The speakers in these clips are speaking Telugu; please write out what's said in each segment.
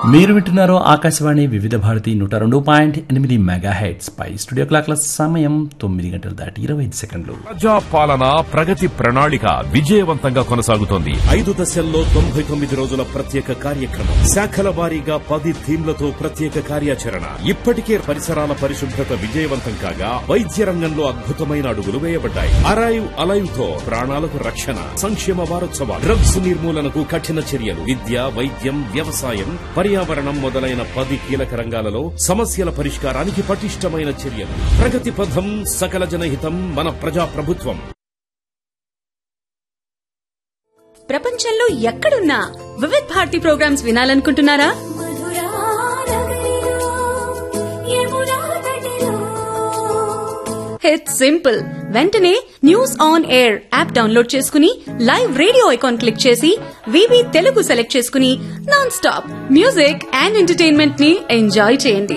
మీరు వింటున్నారు ఆకాశవాణి వివిధ భారతి నూట రెండు పాయింట్ ఎనిమిది మెగా హెడ్స్ పై స్టూడియో క్లాక్ల సమయం తొమ్మిది గంటలు దాటి ఇరవై ఐదు సెకండ్లు ప్రజా పాలన ప్రగతి ప్రణాళిక విజయవంతంగా కొనసాగుతోంది ఐదు దశల్లో తొంభై తొమ్మిది రోజుల ప్రత్యేక కార్యక్రమం శాఖల వారీగా పది థీమ్లతో ప్రత్యేక కార్యాచరణ ఇప్పటికే పరిసరాల పరిశుభ్రత విజయవంతం కాగా వైద్య రంగంలో అద్భుతమైన అడుగులు వేయబడ్డాయి అరైవ్ అలైవ్ తో ప్రాణాలకు రక్షణ సంక్షేమ వారోత్సవాలు డ్రగ్స్ నిర్మూలనకు కఠిన చర్యలు విద్య వైద్యం వ్యవసాయం పర్యావరణం మొదలైన పది కీలక రంగాలలో సమస్యల పరిష్కారానికి పటిష్టమైన చర్యలు ప్రగతి పథం సకల జనహితం మన ప్రజా ప్రభుత్వం ప్రపంచంలో ఎక్కడున్నా వివిధ్ భారతి ప్రోగ్రామ్స్ వినాలనుకుంటున్నారా ఇట్స్ సింపుల్ వెంటనే news on air app download చేసుకుని లైవ్ రేడియో ఐకాన్ క్లిక్ చేసి వివి తెలుగు సెలెక్ట్ చేసుకుని non stop music and entertainment ని ఎంజాయ్ చేయండి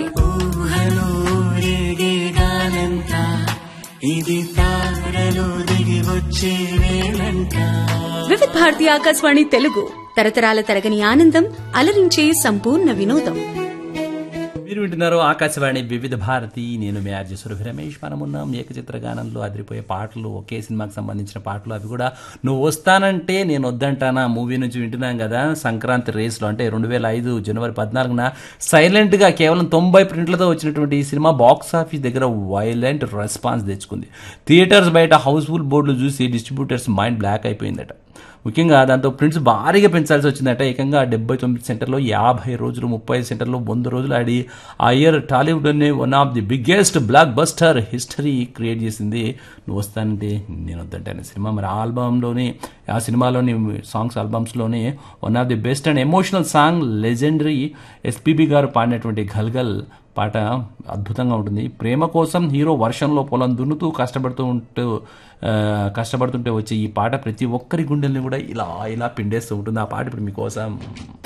వివిధ్ భారతి ఆకాశవాణి తెలుగు తరతరాల తరగని ఆనందం అలరించే సంపూర్ణ వినోదం మీరు వింటున్నారు ఆకాశవాణి వివిధ భారతి నేను మీ ఆర్జే సురభి రమేష్ మనమున్నాం ఏకచిత్ర గానంలో అదిరిపోయే పాటలు ఒకే సినిమాకి సంబంధించిన పాటలు అవి కూడా నువ్వు వస్తానంటే నేను వద్దంటానా మూవీ నుంచి వింటున్నాం కదా సంక్రాంతి రేస్లో అంటే రెండు వేల ఐదు జనవరి పద్నాలుగున సైలెంట్గా కేవలం తొంభై ప్రింట్లతో వచ్చినటువంటి ఈ సినిమా బాక్స్ ఆఫీస్ దగ్గర వైలెంట్ రెస్పాన్స్ తెచ్చుకుంది థియేటర్స్ బయట హౌస్ఫుల్ బోర్డులు చూసి డిస్ట్రిబ్యూటర్స్ మైండ్ బ్లాక్ అయిపోయిందట ముఖ్యంగా దాంతో ప్రింట్స్ భారీగా పెంచాల్సి వచ్చిందట ఏకంగా డెబ్బై తొమ్మిది సెంటర్లో యాభై రోజులు ముప్పై సెంటర్లో వంద రోజులు ఆడి ఆ ఇయర్ టాలీవుడ్లోనే one of the biggest blockbuster history create చేసింది నువ్వు వస్తానంటే నేను వద్దంటే అనే సినిమా మరి ఆ ఆల్బమ్లోని ఆ సినిమాలోని సాంగ్స్ ఆల్బమ్స్లోనే one of the best and emotional song legendary SPB garu పాడినటువంటి ఘల్ఘల్ పాట అద్భుతంగా ఉంటుంది ప్రేమ కోసం హీరో వర్షంలో పొలం దున్నుతూ కష్టపడుతూ ఉంటూ ఆ, కష్టపడుతుంటే వచ్చే ఈ పాట ప్రతి ఒక్కరి గుండెల్ని కూడా ఇలా ఇలా పిండేస్తూ ఉంటుంది ఆ పాట ఇప్పుడు మీకోసం